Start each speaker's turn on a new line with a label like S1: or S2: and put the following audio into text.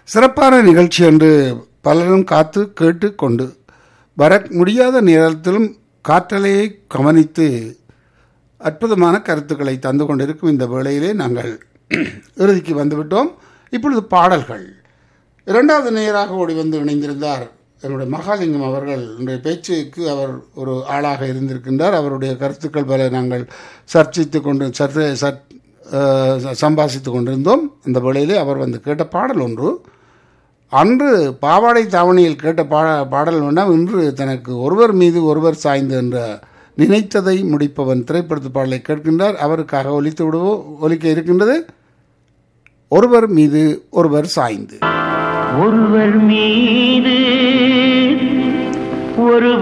S1: சிறப்பான நிகழ்ச்சி என்று பலரும் காத்து கேட்டு கொண்டு வர முடியாத நேரத்திலும் காற்றலையை கவனித்து அற்புதமான கருத்துக்களை தந்து கொண்டிருக்கும் இந்த வேளையிலே நாங்கள் இறுதிக்கு வந்துவிட்டோம் இப்பொழுது பாடல்கள் இரண்டாவது நேராக ஓடி வந்து இணைந்திருந்தார் என்னுடைய மகாலிங்கம் அவர்கள் இன்றைய பேச்சுக்கு அவர் ஒரு ஆளாக இருந்திருக்கின்றார் அவருடைய கருத்துக்கள் பல நாங்கள் சர்ச்சித்து கொண்டு சர்ச்சை சற் சம்பாசித்து கொண்டிருந்தோம் அந்த வேளையிலே அவர் வந்து கேட்ட பாடல் ஒன்று அன்று பாவாடை தாவணியில் கேட்ட பா பாடல் வேண்டாம் இன்று தனக்கு ஒருவர் மீது ஒருவர் சாய்ந்து என்ற நினைத்ததை முடிப்பவன் திரைப்படத்து பாடலை கேட்கின்றார் அவருக்காக ஒலித்து விடுவோ ஒலிக்க இருக்கின்றது ஒருவர் மீது ஒருவர் சாய்ந்து
S2: ஒருவர் மீது ஒரு